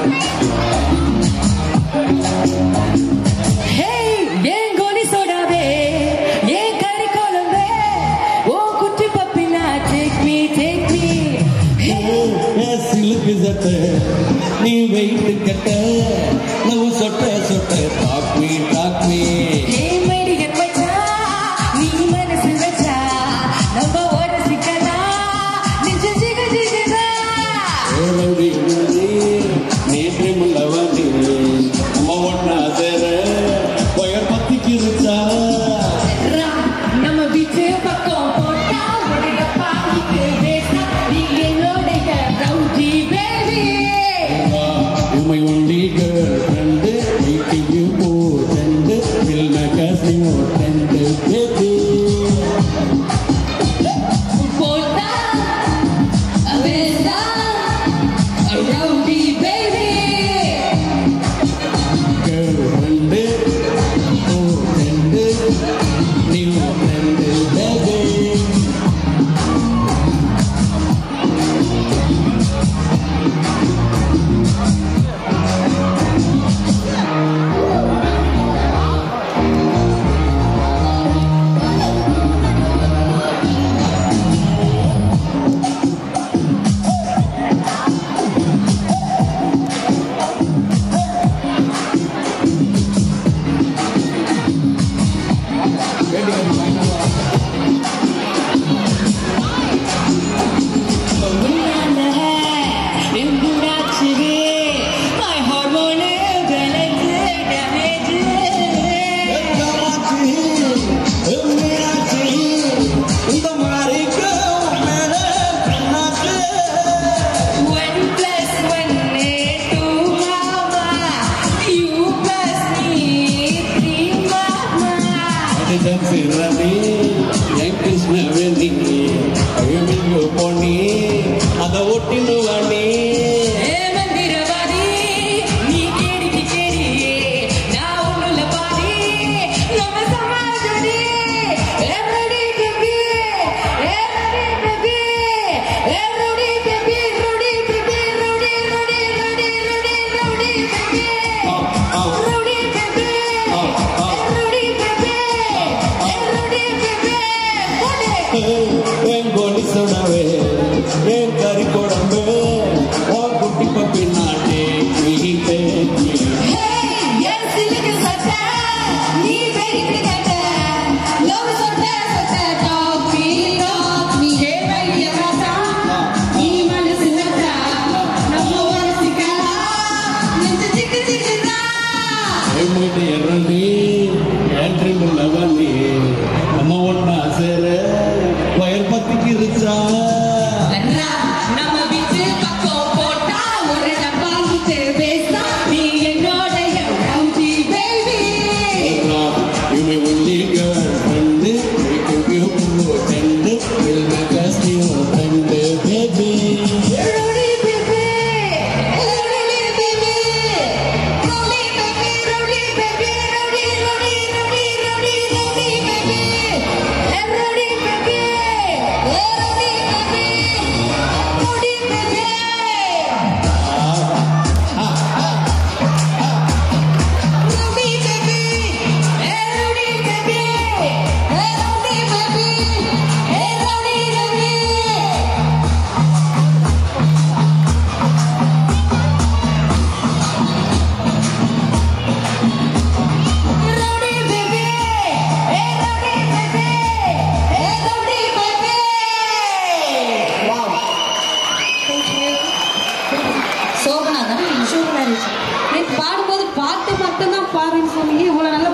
Hey, ஏன் கோலி சோடாவே, ஏன் கறி குழம்பே, உன் குட்டி பப்பினா, take me, take me. Hey, சிலுக்கு சட்ட நீ வெயிட்டு கட்ட நவு சொட்ட சொட்ட தாக்மி தாக்மி hey, my dear மச்சான், நீ மனசில் வச்சா, நம்ம ஒரு சிக்கலா, நெஞ்சு ஜிக ஜிகுதா. ஏழடி முன்னே நேற்று முள்ளவனே நம்ம ஒன்னா சேர பயர் பத்திக்கு இருச்சா ரா, நம்ம வீட்டு பக்கம் போட்டா, உடைய பாவிக்கு வேட்டா, நீ என்னுடைய ரவுடி baby. உமை ஒண்டி கேர்ள் ஃப்ரெண்டு வீட்டுக்கு போ friend will makes new friend baby Porta, avesta, a rowdy baby. Girl friend oh friend new friend baby My hormone damage. One plus one is two, mama. You plus me, three, mama. அத ஒட்டினு வாணி ஏ மந்திரவாதி, நீ கேடிக்கு கேடி, நான் உன்னுள்ள பாதி, நம்ம சமாஜடி. ஏ ready baby, ஏ ரெடி baby, ஏ ready baby, ready baby, ready, ready, ready, ready, ready baby. Ready baby, ready baby, ready baby. போடு. என் கோலி சொடவே என் கறி குழம்பு உன் குட்டி பப்பி நாட்டே நீ பேச்சு Hey, என் சிலுக்கு சட்டை, நீ வெடிக்கு கட்டை. லவ் சொட்ட சொட்ட talk me, talk me. Hey, my dear ராசா, நீ மனசு வச்சா, நம்ம மனசுக்கலா, நெஞ்சு ஜிகு ஜிகுதா. எம்மிட்டு எறண்டி ஏற்றி முள்ளவண்டி நம்ம ஒன்னா சேர வயல் பத்திக்கு இருச்சா அண்ணா, நம்ம வீட்டு பக்கம் போட்டா, ஒரு டப்பா முட்டை வேஸ்டா. நீ என்னோடைய rowdy baby. இவை ஒல்லி girl friend friend will makes new friend baby Rowdy baby, rowdy baby, rowdy baby, rowdy baby, rowdy, rowdy, rowdy, rowdy, rowdy baby, rowdy baby, rowdy baby, rowdy baby. Rowdy baby, rowdy baby, rowdy baby, rowdy baby. Rowdy baby, hey rowdy baby, hey rowdy baby. Wow. Thank you. Shobana தானே சோபனா இருந்துச்சு நேற்று பாடும்போது பாட்டு மட்டும்தான் பாடுறேன்னு சொன்னீங்க இவ்வளோ நல்லா